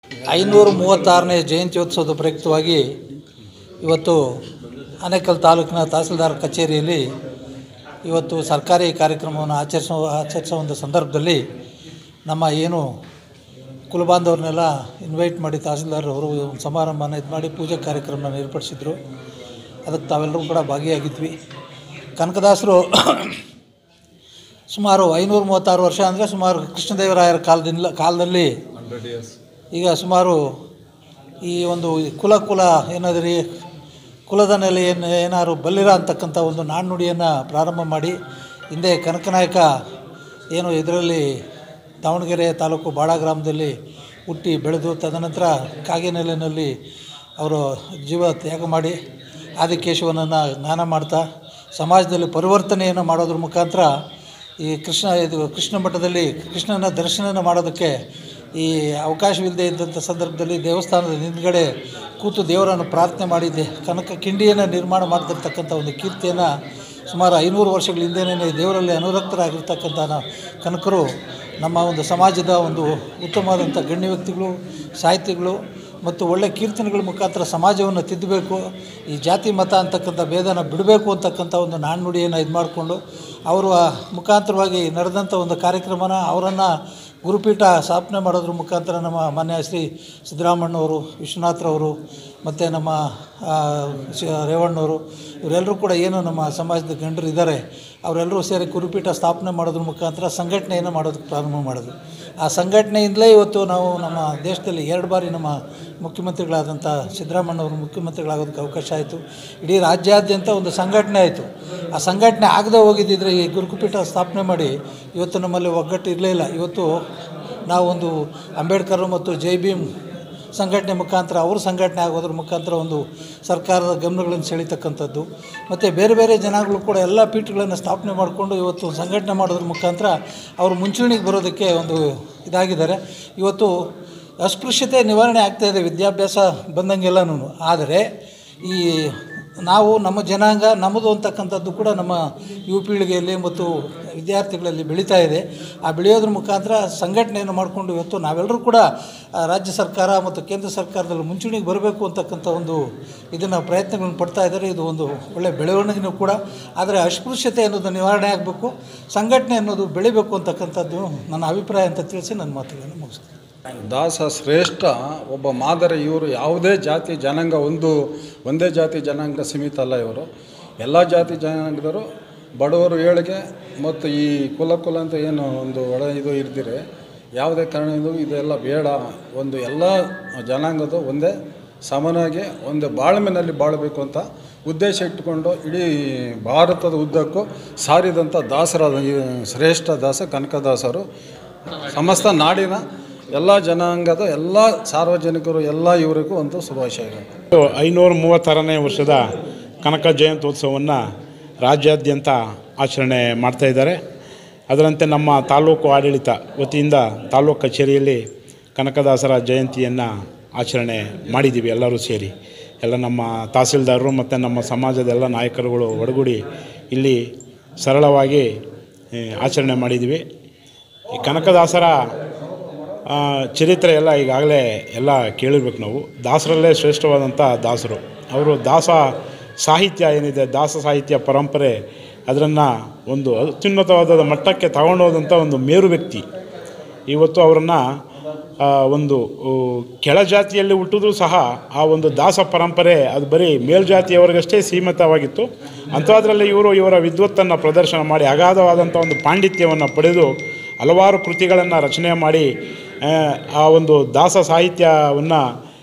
ಐನೂರ ಮೂವತ್ತಾರನೇ ಜಯಂತ್ಯೋತ್ಸವದ ಪ್ರಯುಕ್ತವಾಗಿ ಇವತ್ತು ಆನೇಕಲ್ ತಾಲೂಕಿನ ತಹಸೀಲ್ದಾರ್ ಕಚೇರಿಯಲ್ಲಿ ಇವತ್ತು ಸರ್ಕಾರಿ ಕಾರ್ಯಕ್ರಮವನ್ನು ಆಚರಿಸೋ ಆಚರಿಸೋ ಒಂದು ಸಂದರ್ಭದಲ್ಲಿ ನಮ್ಮ ಏನು ಕುಲಬಾಂಧವ್ರನ್ನೆಲ್ಲ ಇನ್ವೈಟ್ ಮಾಡಿ ತಹಸೀಲ್ದಾರ್ ಅವರು ಒಂದು ಸಮಾರಂಭನ ಇದು ಮಾಡಿ ಪೂಜೆ ಕಾರ್ಯಕ್ರಮನ ಏರ್ಪಡಿಸಿದ್ರು ಅದಕ್ಕೆ ತಾವೆಲ್ಲರೂ ಕೂಡ ಭಾಗಿಯಾಗಿದ್ವಿ ಕನಕದಾಸರು ಸುಮಾರು ಐನೂರ ಮೂವತ್ತಾರು ವರ್ಷ ಅಂದರೆ ಸುಮಾರು ಕೃಷ್ಣದೇವರಾಯರ ಕಾಲದಿಂದ ಕಾಲದಲ್ಲಿ ಈಗ ಸುಮಾರು ಈ ಒಂದು ಕುಲ ಕುಲ ಏನಾದ್ರಿ ಕುಲದ ನೆಲೆ ಏನು ಏನಾದ್ರು ಬಲ್ಲಿರ ಅಂತಕ್ಕಂಥ ಒಂದು ನಾಣ್ಣುಡಿಯನ್ನು ಪ್ರಾರಂಭ ಮಾಡಿ ಹಿಂದೆ ಕನಕನಾಯಕ ಏನು ಇದರಲ್ಲಿ ದಾವಣಗೆರೆ ತಾಲೂಕು ಬಾಳ ಗ್ರಾಮದಲ್ಲಿ ಹುಟ್ಟಿ ಬೆಳೆದು ತದನಂತರ ಕಾಗೆನೆಲೆಯಲ್ಲಿ ಅವರು ಜೀವ ತ್ಯಾಗ ಮಾಡಿ ಆದಿಕೇಶವನನ್ನು ಜ್ಞಾನ ಮಾಡ್ತಾ ಸಮಾಜದಲ್ಲಿ ಪರಿವರ್ತನೆಯನ್ನು ಮಾಡೋದ್ರ ಮುಖಾಂತರ ಈ ಕೃಷ್ಣ ಇದು ಕೃಷ್ಣ ಮಠದಲ್ಲಿ ಕೃಷ್ಣನ ದರ್ಶನ ಮಾಡೋದಕ್ಕೆ ಈ ಅವಕಾಶವಿಲ್ಲದೆ ಇದ್ದಂಥ ಸಂದರ್ಭದಲ್ಲಿ ದೇವಸ್ಥಾನದ ಹಿಂದ್ಗಡೆ ಕೂತು ದೇವರನ್ನು ಪ್ರಾರ್ಥನೆ ಮಾಡಿದ್ದೆ ಕನಕ ಕಿಂಡಿಯನ್ನು ನಿರ್ಮಾಣ ಮಾಡ್ತಿರ್ತಕ್ಕಂಥ ಒಂದು ಕೀರ್ತಿಯನ್ನು ಸುಮಾರು ಐನೂರು ವರ್ಷಗಳ ಹಿಂದೆನೇ ದೇವರಲ್ಲಿ ಅನುರಕ್ತರಾಗಿರ್ತಕ್ಕಂಥ ನ- ಕನಕರು ನಮ್ಮ ಒಂದು ಸಮಾಜದ ಒಂದು ಉತ್ತಮವಾದಂಥ ಗಣ್ಯ ವ್ಯಕ್ತಿಗಳು ಸಾಹಿತಿಗಳು ಮತ್ತು ಒಳ್ಳೆಯ ಕೀರ್ತನೆಗಳ ಮುಖಾಂತರ ಸಮಾಜವನ್ನು ತಿದ್ದಬೇಕು ಈ ಜಾತಿ ಮತ ಅಂತಕ್ಕಂಥ ಭೇದನ ಬಿಡಬೇಕು ಅಂತಕ್ಕಂಥ ಒಂದು ನಾಣ್ಣುಡಿಯನ್ನು ಇದು ಮಾಡಿಕೊಂಡು ಅವರ ಮುಖಾಂತರವಾಗಿ ನಡೆದಂಥ ಒಂದು ಕಾರ್ಯಕ್ರಮನ ಅವರನ್ನು ಗುರುಪೀಠ ಸ್ಥಾಪನೆ ಮಾಡೋದ್ರ ಮುಖಾಂತರ ನಮ್ಮ ಮಾನ್ಯ ಶ್ರೀ ಸಿದ್ದರಾಮಣ್ಣವರು ವಿಶ್ವನಾಥ್ರವರು ಮತ್ತು ನಮ್ಮ ಆ, ಶ- ರೇವಣ್ಣವರು ಇವರೆಲ್ಲರೂ ಕೂಡ ಏನು ನಮ್ಮ ಸಮಾಜದ ಗಂಡರು ಇದ್ದಾರೆ ಅವರೆಲ್ಲರೂ ಸೇರಿ ಗುರುಪೀಠ ಸ್ಥಾಪನೆ ಮಾಡೋದ್ರ ಮುಖಾಂತರ ಸಂಘಟನೆಯನ್ನು ಮಾಡೋದಕ್ಕೆ ಪ್ರಾರಂಭ ಮಾಡಿದ್ರು ಆ ಸಂಘಟನೆಯಿಂದಲೇ ಇವತ್ತು ನಾವು ನಮ್ಮ ದೇಶದಲ್ಲಿ ಎರಡು ಬಾರಿ ನಮ್ಮ ಮುಖ್ಯಮಂತ್ರಿಗಳಾದಂಥ ಸಿದ್ದರಾಮಣ್ಣವರು ಮುಖ್ಯಮಂತ್ರಿಗಳಾಗೋದಕ್ಕೆ ಅವಕಾಶ ಆಯಿತು ಇಡೀ ರಾಜ್ಯಾದ್ಯಂತ ಒಂದು ಸಂಘಟನೆ ಆಯಿತು ಆ ಸಂಘಟನೆ ಆಗದೆ ಹೋಗಿದ್ದಿದ್ರೆ ಈ ಗುರುಪೀಠ ಸ್ಥಾಪನೆ ಮಾಡಿ ಇವತ್ತು ನಮ್ಮಲ್ಲಿ ಒಗ್ಗಟ್ಟು ಇರಲೇ ಇಲ್ಲ ಇವತ್ತು ನಾವೊಂದು ಅಂಬೇಡ್ಕರ್ ಮತ್ತು ಜೈ ಭೀಮ್ ಸಂಘಟನೆ ಮುಖಾಂತರ ಅವರು ಸಂಘಟನೆ ಆಗೋದ್ರ ಮುಖಾಂತರ ಒಂದು ಸರ್ಕಾರದ ಗಮನಗಳನ್ನು ಸೆಳೀತಕ್ಕಂಥದ್ದು ಮತ್ತು ಬೇರೆ ಬೇರೆ ಜನಗಳು ಕೂಡ ಎಲ್ಲ ಪೀಠಗಳನ್ನು ಸ್ಥಾಪನೆ ಮಾಡಿಕೊಂಡು ಇವತ್ತು ಸಂಘಟನೆ ಮಾಡೋದ್ರ ಮುಖಾಂತರ ಅವರು ಮುಂಚೂಣಿಗೆ ಬರೋದಕ್ಕೆ ಒಂದು ಇದಾಗಿದ್ದಾರೆ ಇವತ್ತು ಅಸ್ಪೃಶ್ಯತೆ ನಿವಾರಣೆ ಆಗ್ತಾಯಿದೆ ವಿದ್ಯಾಭ್ಯಾಸ ಬಂದಂಗೆಲ್ಲನೂ ಆದರೆ ಈ ನಾವು ನಮ್ಮ ಜನಾಂಗ ನಮ್ಮದು ಅಂತಕ್ಕಂಥದ್ದು ಕೂಡ ನಮ್ಮ ಯುವ ಪೀಳಿಗೆಯಲ್ಲಿ ಮತ್ತು ವಿದ್ಯಾರ್ಥಿಗಳಲ್ಲಿ ಬೆಳೀತಾ ಇದೆ ಆ ಬೆಳೆಯೋದ್ರ ಮುಖಾಂತರ ಸಂಘಟನೆಯನ್ನು ಮಾಡಿಕೊಂಡು ಇವತ್ತು ನಾವೆಲ್ಲರೂ ಕೂಡ ಆ, ರಾಜ್ಯ ಸರ್ಕಾರ ಮತ್ತು ಕೇಂದ್ರ ಸರ್ಕಾರದಲ್ಲಿ ಮುಂಚೂಣಿಗೆ ಬರಬೇಕು ಅಂತಕ್ಕಂಥ ಒಂದು ಇದನ್ನು ಪ್ರಯತ್ನಗಳನ್ನು ಪಡ್ತಾ ಇದ್ದಾರೆ ಇದು ಒಂದು ಒಳ್ಳೆಯ ಬೆಳವಣಿಗೆನೂ ಕೂಡ ಆದರೆ ಅಸ್ಪೃಶ್ಯತೆ ಅನ್ನೋದು ನಿವಾರಣೆ ಆಗಬೇಕು ಸಂಘಟನೆ ಅನ್ನೋದು ಬೆಳಿಬೇಕು ಅಂತಕ್ಕಂಥದ್ದು ನನ್ನ ಅಭಿಪ್ರಾಯ ಅಂತ ತಿಳಿಸಿ ನನ್ನ ಮಾತುಗಳನ್ನು ಮುಗಿಸ್ತೀನಿ ದಾಸ ಶ್ರೇಷ್ಠ ಒಬ್ಬ ಮಾದರಿ ಇವರು ಯಾವುದೇ ಜಾತಿ ಜನಾಂಗ ಒಂದು ಒಂದೇ ಜಾತಿ ಜನಾಂಗ ಸೀಮಿತ ಅಲ್ಲ ಇವರು ಎಲ್ಲ ಜಾತಿ ಜನಾಂಗದವರು ಬಡವರು ಏಳಿಗೆ ಮತ್ತು ಈ ಕುಲ ಕುಲ ಅಂತ ಏನು ಒಂದು ಒಳ ಇದು ಇರ್ದಿರೆ ಯಾವುದೇ ಕಾರಣದಿಂದ ಇದೆಲ್ಲ ಬೇಡ ಒಂದು ಎಲ್ಲ ಜನಾಂಗದ ಒಂದೇ ಸಮನಾಗಿ ಒಂದು ಬಾಳ್ಮೆನಲ್ಲಿ ಬಾಳಬೇಕು ಅಂತ ಉದ್ದೇಶ ಇಟ್ಟುಕೊಂಡು ಇಡೀ ಭಾರತದ ಉದ್ದಕ್ಕೂ ಸಾರಿದಂಥ ದಾಸರಾದ ಈ ಶ್ರೇಷ್ಠ ದಾಸ ಕನಕದಾಸರು ಸಮಸ್ತ ನಾಡಿನ ಎಲ್ಲ ಜನಾಂಗದ ಎಲ್ಲ ಸಾರ್ವಜನಿಕರು ಎಲ್ಲ ಇವರಿಗೂ ಒಂದು ಶುಭಾಶಯಗಳು ಐನೂರ ಮೂವತ್ತಾರನೇ ವರ್ಷದ ಕನಕ ಜಯಂತ್ಯೋತ್ಸವವನ್ನು ರಾಜ್ಯಾದ್ಯಂತ ಆಚರಣೆ ಮಾಡ್ತಾ ಇದ್ದಾರೆ ಅದರಂತೆ ನಮ್ಮ ತಾಲೂಕು ಆಡಳಿತ ವತಿಯಿಂದ ತಾಲೂಕು ಕಚೇರಿಯಲ್ಲಿ ಕನಕದಾಸರ ಜಯಂತಿಯನ್ನು ಆಚರಣೆ ಮಾಡಿದ್ದೀವಿ ಎಲ್ಲರೂ ಸೇರಿ ಎಲ್ಲ ನಮ್ಮ ತಹಸೀಲ್ದಾರರು ಮತ್ತು ನಮ್ಮ ಸಮಾಜದ ಎಲ್ಲ ನಾಯಕರುಗಳು ಒಡಗೂಡಿ ಇಲ್ಲಿ ಸರಳವಾಗಿ ಆ, ಆಚರಣೆ ಮಾಡಿದ್ದೀವಿ ಈ ಕನಕದಾಸರ ಆ, ಚರಿತ್ರೆ ಎಲ್ಲ ಈಗಾಗಲೇ ಎಲ್ಲ ಕೇಳಿರ್ಬೇಕು ನಾವು ದಾಸರಲ್ಲೇ ಶ್ರೇಷ್ಠವಾದಂಥ ದಾಸರು ಅವರು ದಾಸ ಸಾಹಿತ್ಯ ಏನಿದೆ ದಾಸ ಸಾಹಿತ್ಯ ಪರಂಪರೆ ಅದನ್ನು ಒಂದು ಅತ್ಯುನ್ನತವಾದ ಮಟ್ಟಕ್ಕೆ ತಗೊಂಡೋದಂಥ ಒಂದು ಮೇರು ವ್ಯಕ್ತಿ ಇವತ್ತು ಅವರನ್ನು ಒಂದು ಉ, ಕೆಳಜಾತಿಯಲ್ಲಿ ಹುಟ್ಟಿದ್ರೂ ಸಹ ಆ ಒಂದು ದಾಸ ಪರಂಪರೆ ಅದು ಬರೀ ಮೇಲ್ಜಾತಿಯವರಿಗಷ್ಟೇ ಸೀಮಿತವಾಗಿತ್ತು ಅಂಥದ್ರಲ್ಲಿ ಇವರು ಇವರ ವಿದ್ವತ್ತನ್ನು ಪ್ರದರ್ಶನ ಮಾಡಿ ಅಗಾಧವಾದಂಥ ಒಂದು ಪಾಂಡಿತ್ಯವನ್ನು ಪಡೆದು ಹಲವಾರು ಕೃತಿಗಳನ್ನು ರಚನೆ ಮಾಡಿ ಆ, ಆ ಒಂದು ದಾಸ ಸಾಹಿತ್ಯವನ್ನು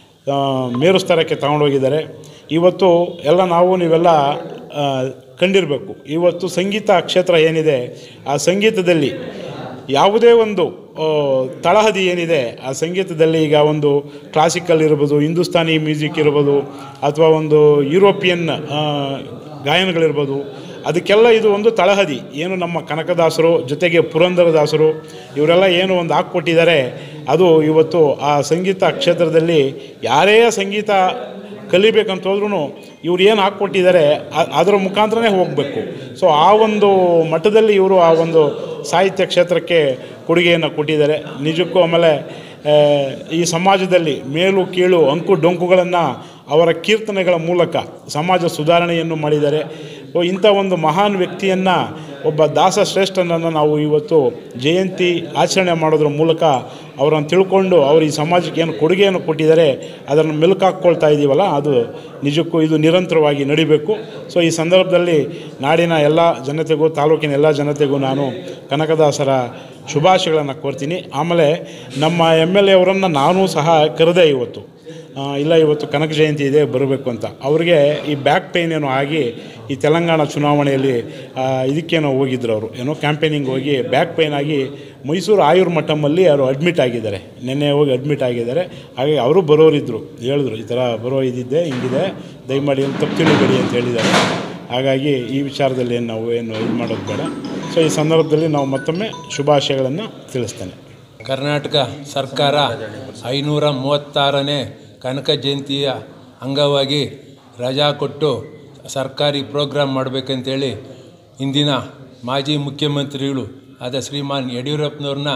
ಮೇರು ಸ್ತರಕ್ಕೆ ತಗೊಂಡೋಗಿದ್ದಾರೆ ಇವತ್ತು ಎಲ್ಲ ನಾವು ನೀವೆಲ್ಲ ಆ, ಕಂಡಿರಬೇಕು ಇವತ್ತು ಸಂಗೀತ ಕ್ಷೇತ್ರ ಏನಿದೆ ಆ ಸಂಗೀತದಲ್ಲಿ ಯಾವುದೇ ಒಂದು ಆ, ತಳಹದಿ ಏನಿದೆ ಆ ಸಂಗೀತದಲ್ಲಿ ಈಗ ಒಂದು ಕ್ಲಾಸಿಕಲ್ ಇರ್ಬೋದು ಹಿಂದೂಸ್ತಾನಿ ಮ್ಯೂಸಿಕ್ ಇರ್ಬೋದು ಅಥವಾ ಒಂದು ಯುರೋಪಿಯನ್ ಆ, ಗಾಯನಗಳಿರ್ಬೋದು ಅದಕ್ಕೆಲ್ಲ ಇದು ಒಂದು ತಳಹದಿ ಏನು ನಮ್ಮ ಕನಕದಾಸರು ಜೊತೆಗೆ ಪುರಂದರದಾಸರು ಇವರೆಲ್ಲ ಏನು ಒಂದು ಹಾಕ್ಕೊಟ್ಟಿದ್ದಾರೆ ಅದು ಇವತ್ತು ಆ ಸಂಗೀತ ಕ್ಷೇತ್ರದಲ್ಲಿ ಯಾರೇ ಸಂಗೀತ ಕಲಿಬೇಕಂತ ಹೋದ್ರೂ ಇವ್ರು ಏನು ಹಾಕ್ಕೊಟ್ಟಿದ್ದಾರೆ ಅ- ಅದರ ಮುಖಾಂತರನೇ ಹೋಗಬೇಕು ಸೊ ಆ ಒಂದು ಮಟ್ಟದಲ್ಲಿ ಇವರು ಆ ಒಂದು ಸಾಹಿತ್ಯ ಕ್ಷೇತ್ರಕ್ಕೆ ಕೊಡುಗೆಯನ್ನು ಕೊಟ್ಟಿದ್ದಾರೆ ನಿಜಕ್ಕೂ ಆಮೇಲೆ ಆ, ಈ ಸಮಾಜದಲ್ಲಿ ಮೇಲು ಕೀಳು ಅಂಕು ಡೊಂಕುಗಳನ್ನು ಅವರ ಕೀರ್ತನೆಗಳ ಮೂಲಕ ಸಮಾಜ ಸುಧಾರಣೆಯನ್ನು ಮಾಡಿದ್ದಾರೆ ಓ, ಇಂಥ ಒಂದು ಮಹಾನ್ ವ್ಯಕ್ತಿಯನ್ನು ಒಬ್ಬ ದಾಸ ಶ್ರೇಷ್ಠನನ್ನು ನಾವು ಇವತ್ತು ಜಯಂತಿ ಆಚರಣೆ ಮಾಡೋದ್ರ ಮೂಲಕ ಅವರನ್ನು ತಿಳ್ಕೊಂಡು ಅವರು ಈ ಸಮಾಜಕ್ಕೆ ಏನು ಕೊಡುಗೆಯನ್ನು ಕೊಟ್ಟಿದ್ದಾರೆ ಅದನ್ನು ಮೆಲುಕಾಕ್ಕೊಳ್ತಾ ಇದ್ದೀವಲ್ಲ ಅದು ನಿಜಕ್ಕೂ ಇದು ನಿರಂತರವಾಗಿ ನಡಿಬೇಕು ಸೊ ಈ ಸಂದರ್ಭದಲ್ಲಿ ನಾಡಿನ ಎಲ್ಲ ಜನತೆಗೂ ತಾಲೂಕಿನ ಎಲ್ಲ ಜನತೆಗೂ ನಾನು ಕನಕದಾಸರ ಶುಭಾಶಯಗಳನ್ನು ಕೋರ್ತೀನಿ ಆಮೇಲೆ ನಮ್ಮ ಎಮ್ ಎಲ್ ಎ ಅವರನ್ನು ನಾನು ಸಹ ಕರೆದೆ ಇವತ್ತು ಆ, ಇಲ್ಲ ಇವತ್ತು ಕನಕ ಜಯಂತಿ ಇದೆ ಬರಬೇಕು ಅಂತ ಅವ್ರಿಗೆ ಈ ಬ್ಯಾಕ್ ಪೇನ್ ಏನೋ ಆಗಿ ಈ ತೆಲಂಗಾಣ ಚುನಾವಣೆಯಲ್ಲಿ ಆ, ಇದಕ್ಕೇನೋ ಹೋಗಿದ್ರು ಅವರು ಏನೋ ಕ್ಯಾಂಪೇನಿಂಗ್ ಹೋಗಿ ಬ್ಯಾಕ್ ಪೇನ್ ಆಗಿ ಮೈಸೂರು ಆಯುರ್ ಮಠಮಲ್ಲಿ ಅವರು ಅಡ್ಮಿಟ್ ಆಗಿದ್ದಾರೆ ನಿನ್ನೆ ಹೋಗಿ ಅಡ್ಮಿಟ್ ಆಗಿದ್ದಾರೆ ಹಾಗಾಗಿ ಅವರು ಬರೋರಿದ್ದರು ಹೇಳಿದ್ರು ಈ ಥರ ಬರೋ ಇದಿದ್ದೆ ಹಿಂಗಿದೆ ದಯಮಾಡಿ ಏನು ತಪ್ಪು ತಿಳಿಬೇಡಿ ಅಂತ ಹೇಳಿದ್ದಾರೆ ಹಾಗಾಗಿ ಈ ವಿಚಾರದಲ್ಲಿ ಏನು ನಾವು ಏನು ಇದು ಮಾಡೋದು ಬೇಡ ಸೊ ಈ ಸಂದರ್ಭದಲ್ಲಿ ನಾವು ಮತ್ತೊಮ್ಮೆ ಶುಭಾಶಯಗಳನ್ನು ತಿಳಿಸ್ತೇನೆ ಕರ್ನಾಟಕ ಸರ್ಕಾರ ಐನೂರ ಮೂವತ್ತಾರನೇ ಕನಕ ಜಯಂತಿಯ ಅಂಗವಾಗಿ ರಜಾ ಕೊಟ್ಟು ಸರ್ಕಾರಿ ಪ್ರೋಗ್ರಾಮ್ ಮಾಡಬೇಕಂತೇಳಿ ಇಂದಿನ ಮಾಜಿ ಮುಖ್ಯಮಂತ್ರಿಗಳು ಆದ ಶ್ರೀಮಾನ್ ಯಡಿಯೂರಪ್ಪನವ್ರನ್ನ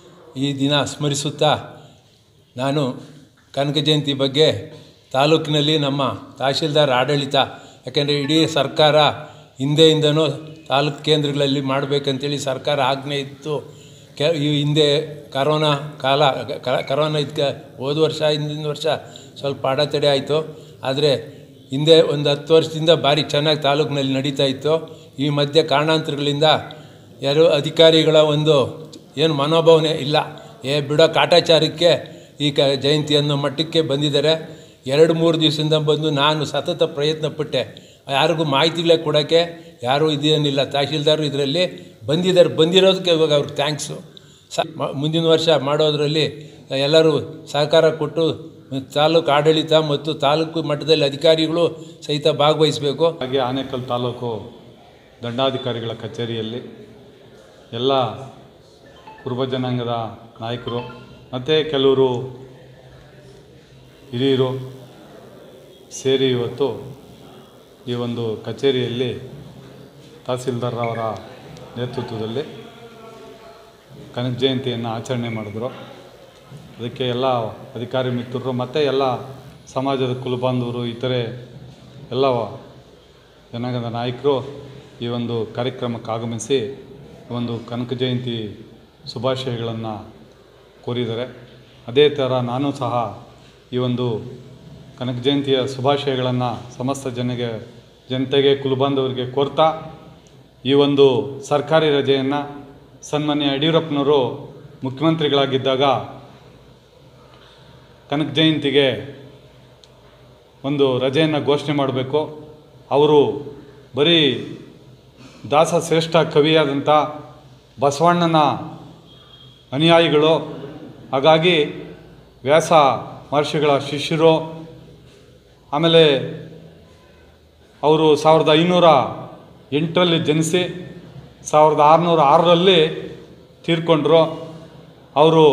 ಈ ದಿನ ಸ್ಮರಿಸುತ್ತಾ ನಾನು ಕನಕ ಜಯಂತಿ ಬಗ್ಗೆ ತಾಲೂಕಿನಲ್ಲಿ ನಮ್ಮ ತಹಶೀಲ್ದಾರ್ ಆಡಳಿತ ಯಾಕೆಂದರೆ ಇಡೀ ಸರ್ಕಾರ ಹಿಂದೆಯಿಂದನೂ ತಾಲೂಕು ಕೇಂದ್ರಗಳಲ್ಲಿ ಮಾಡಬೇಕಂತೇಳಿ ಸರ್ಕಾರ ಆಜ್ಞೆ ಇತ್ತು ಕೆ ಈ ಹಿಂದೆ ಕರೋನಾ ಕಾಲ ಕ- ಕರೋನಾ ಇದಕ್ಕೆ ಹೋದ ವರ್ಷ ಹಿಂದಿನ ವರ್ಷ ಸ್ವಲ್ಪ ಅಡೆತಡೆ ಆಯಿತು ಆದರೆ ಹಿಂದೆ ಒಂದು ಹತ್ತು ವರ್ಷದಿಂದ ಭಾರಿ ಚೆನ್ನಾಗಿ ತಾಲೂಕಿನಲ್ಲಿ ನಡೀತಾ ಇತ್ತು ಈ ಮಧ್ಯೆ ಕಾರಣಾಂತರಗಳಿಂದ ಯಾರು ಅಧಿಕಾರಿಗಳ ಒಂದು ಏನು ಮನೋಭಾವನೆ ಇಲ್ಲ ಏ ಬಿಡೋ ಕಾಟಾಚಾರಕ್ಕೆ ಈ ಕ ಜಯಂತಿ ಅನ್ನೋ ಮಟ್ಟಕ್ಕೆ ಬಂದಿದ್ದಾರೆ ಎರಡು ಮೂರು ದಿವಸದಿಂದ ಬಂದು ನಾನು ಸತತ ಪ್ರಯತ್ನ ಪಟ್ಟೆ ಯಾರಿಗೂ ಮಾಹಿತಿಗಳೇ ಕೊಡೋಕ್ಕೆ ಯಾರೂ ಇದೇನಿಲ್ಲ ತಹಶೀಲ್ದಾರು ಇದರಲ್ಲಿ ಬಂದಿದ್ದಾರೆ ಬಂದಿರೋದಕ್ಕೆ ಇವಾಗ ಅವ್ರಿಗೆ ಥ್ಯಾಂಕ್ಸು ಸ ಮ- ಮುಂದಿನ ವರ್ಷ ಮಾಡೋದರಲ್ಲಿ ಎಲ್ಲರೂ ಸಹಕಾರ ಕೊಟ್ಟು ತಾಲೂಕು ಆಡಳಿತ ಮತ್ತು ತಾಲೂಕು ಮಟ್ಟದಲ್ಲಿ ಅಧಿಕಾರಿಗಳು ಸಹಿತ ಭಾಗವಹಿಸಬೇಕು ಹಾಗೆ ಆನೇಕಲ್ ತಾಲೂಕು ದಂಡಾಧಿಕಾರಿಗಳ ಕಚೇರಿಯಲ್ಲಿ ಎಲ್ಲ ಕುರುಬ ಜನಾಂಗದ ನಾಯಕರು ಮತ್ತು ಕೆಲವರು ಹಿರಿಯರು ಸೇರಿ ಇವತ್ತು ಈ ಒಂದು ಕಚೇರಿಯಲ್ಲಿ ತಹಸೀಲ್ದಾರ್ ಅವರ ನೇತೃತ್ವದಲ್ಲಿ ಕನಕ ಜಯಂತಿಯನ್ನು ಆಚರಣೆ ಮಾಡಿದ್ರು ಅದಕ್ಕೆ ಎಲ್ಲ ಅಧಿಕಾರಿ ಮಿತ್ರರು ಮತ್ತು ಎಲ್ಲ ಸಮಾಜದ ಕುಲಬಾಂಧವರು ಇತರೆ ಎಲ್ಲ ಜನಾಂಗದ ನಾಯಕರು ಈ ಒಂದು ಕಾರ್ಯಕ್ರಮಕ್ಕೆ ಆಗಮಿಸಿ ಈ ಒಂದು ಕನಕ ಜಯಂತಿ ಶುಭಾಶಯಗಳನ್ನು ಕೋರಿದ್ದಾರೆ ಅದೇ ಥರ ನಾನು ಸಹ ಈ ಒಂದು ಕನಕ ಜಯಂತಿಯ ಶುಭಾಶಯಗಳನ್ನು ಸಮಸ್ತ ಜನಗೆ ಜನತೆಗೆ ಕುಲಬಾಂಧವರಿಗೆ ಕೋರ್ತಾ ಈ ಒಂದು ಸರ್ಕಾರಿ ರಜೆಯನ್ನು ಸನ್ಮಾನ್ಯ ಯಡಿಯೂರಪ್ಪನವರು ಮುಖ್ಯಮಂತ್ರಿಗಳಾಗಿದ್ದಾಗ ಕನಕ ಜಯಂತಿಗೆ ಒಂದು ರಜೆಯನ್ನು ಘೋಷಣೆ ಮಾಡಬೇಕು ಅವರು ಬರೀ ದಾಸ ಶ್ರೇಷ್ಠ ಕವಿಯಾದಂಥ ಬಸವಣ್ಣನ ಅನುಯಾಯಿಗಳು ಹಾಗಾಗಿ ವ್ಯಾಸ ಮಹರ್ಷಿಗಳ ಶಿಷ್ಯರು ಆಮೇಲೆ ಅವರು ಸಾವಿರದ ಐನೂರ ಎಂಟರಲ್ಲಿ ಜನಿಸಿ ಸಾವಿರದ ಆರುನೂರ ಆರರಲ್ಲಿ ತೀರ್ಕೊಂಡ್ರು ಅವರು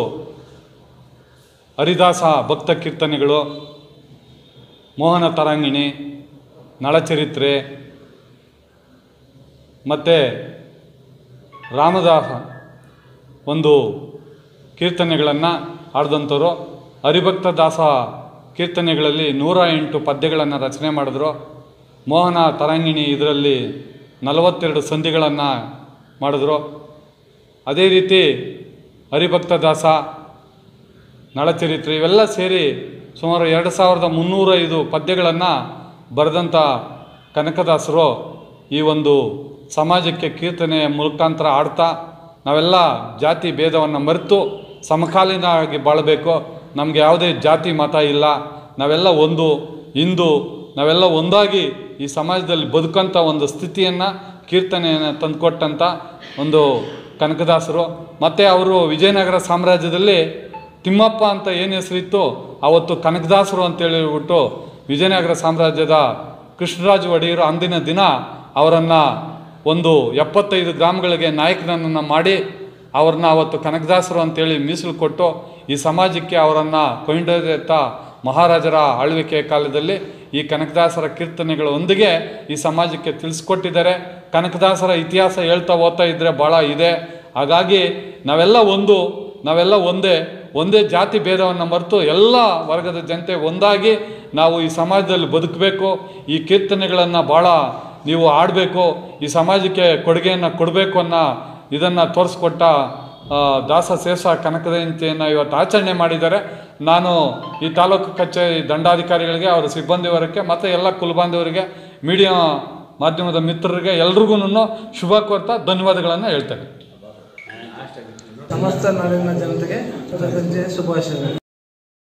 ಹರಿದಾಸ ಭಕ್ತ ಕೀರ್ತನೆಗಳು ಮೋಹನ ತರಂಗಿಣಿ ನಳಚರಿತ್ರೆ ಮತ್ತು ರಾಮದಾಸ ಒಂದು ಕೀರ್ತನೆಗಳನ್ನು ಹಾಡ್ದಂಥವ್ರು ಹರಿಭಕ್ತ ದಾಸ ಕೀರ್ತನೆಗಳಲ್ಲಿ ನೂರ ಎಂಟು ಪದ್ಯಗಳನ್ನು ರಚನೆ ಮಾಡಿದ್ರು ಮೋಹನ ತರಂಗಿಣಿ ಇದರಲ್ಲಿ ನಲವತ್ತೆರಡು ಸಂಧಿಗಳನ್ನು ಮಾಡಿದ್ರು ಅದೇ ರೀತಿ ಹರಿಭಕ್ತ ದಾಸ ನಳಚರಿತ್ರೆ ಇವೆಲ್ಲ ಸೇರಿ ಸುಮಾರು ಎರಡು ಸಾವಿರದ ಮುನ್ನೂರೈದು ಪದ್ಯಗಳನ್ನು ಬರೆದಂಥ ಕನಕದಾಸರು ಈ ಒಂದು ಸಮಾಜಕ್ಕೆ ಕೀರ್ತನೆಯ ಮುಖಾಂತರ ಆಡ್ತಾ ನಾವೆಲ್ಲ ಜಾತಿ ಭೇದವನ್ನು ಮರೆತು ಸಮಕಾಲೀನವಾಗಿ ಬಾಳಬೇಕು ನಮಗೆ ಯಾವುದೇ ಜಾತಿ ಮತ ಇಲ್ಲ ನಾವೆಲ್ಲ ಒಂದು ಹಿಂದೂ ನಾವೆಲ್ಲ ಒಂದಾಗಿ ಈ ಸಮಾಜದಲ್ಲಿ ಬದುಕಂಥ ಒಂದು ಸ್ಥಿತಿಯನ್ನು ಕೀರ್ತನೆಯನ್ನು ತಂದುಕೊಟ್ಟಂಥ ಒಂದು ಕನಕದಾಸರು ಮತ್ತು ಅವರು ವಿಜಯನಗರ ಸಾಮ್ರಾಜ್ಯದಲ್ಲಿ ತಿಮ್ಮಪ್ಪ ಅಂತ ಏನು ಹೆಸರಿತ್ತು ಅವತ್ತು ಕನಕದಾಸರು ಅಂತೇಳಿ ಹೇಳ್ಬಿಟ್ಟು ವಿಜಯನಗರ ಸಾಮ್ರಾಜ್ಯದ ಕೃಷ್ಣರಾಜ ಒಡೆಯರು ಅಂದಿನ ದಿನ ಅವರನ್ನು ಒಂದು ಎಪ್ಪತ್ತೈದು ಗ್ರಾಮಗಳಿಗೆ ನಾಯಕನನ್ನು ಮಾಡಿ ಅವ್ರನ್ನ ಅವತ್ತು ಕನಕದಾಸರು ಅಂತೇಳಿ ಮೀಸಲು ಕೊಟ್ಟು ಈ ಸಮಾಜಕ್ಕೆ ಅವರನ್ನು ಕೊಂಡೊಯ್ದ ಮಹಾರಾಜರ ಆಳ್ವಿಕೆ ಕಾಲದಲ್ಲಿ ಈ ಕನಕದಾಸರ ಕೀರ್ತನೆಗಳೊಂದಿಗೆ ಈ ಸಮಾಜಕ್ಕೆ ತಿಳಿಸ್ಕೊಟ್ಟಿದ್ದಾರೆ ಕನಕದಾಸರ ಇತಿಹಾಸ ಹೇಳ್ತಾ ಓದ್ತಾ ಇದ್ದರೆ ಭಾಳ ಇದೆ ಹಾಗಾಗಿ ನಾವೆಲ್ಲ ಒಂದು ನಾವೆಲ್ಲ ಒಂದೇ ಒಂದೇ ಜಾತಿ ಭೇದವನ್ನು ಮರೆತು ಎಲ್ಲ ವರ್ಗದ ಜನತೆ ಒಂದಾಗಿ ನಾವು ಈ ಸಮಾಜದಲ್ಲಿ ಬದುಕಬೇಕು ಈ ಕೀರ್ತನೆಗಳನ್ನು ಭಾಳ ನೀವು ಆಡಬೇಕು ಈ ಸಮಾಜಕ್ಕೆ ಕೊಡುಗೆಯನ್ನು ಕೊಡಬೇಕು ಅನ್ನೋ ಇದನ್ನು ತೋರಿಸ್ಕೊಟ್ಟ ಆ, ದಾಸ ಶೇಷ ಕನಕಜಯಂತಿಯನ್ನು ಇವತ್ತು ಆಚರಣೆ ಮಾಡಿದ್ದಾರೆ ನಾನು ಈ ತಾಲೂಕು ಕಚೇರಿ ದಂಡಾಧಿಕಾರಿಗಳಿಗೆ ಅವರ ಸಿಬ್ಬಂದಿ ವರ್ಗಕ್ಕೆ ಮತ್ತು ಎಲ್ಲ ಕುಲಬಾಂಧವರಿಗೆ ಮೀಡಿಯಾ ಮಾಧ್ಯಮದ ಮಿತ್ರರಿಗೆ ಎಲ್ರಿಗೂ ಶುಭ ಕೋರ್ತಾ ಧನ್ಯವಾದಗಳನ್ನು ಹೇಳ್ತೇನೆ ಸಮಸ್ತ ನಾಡಿನ ಜನತೆಗೆ ಕೃತಜ್ಞತೆ ಶುಭಾಶಯಗಳು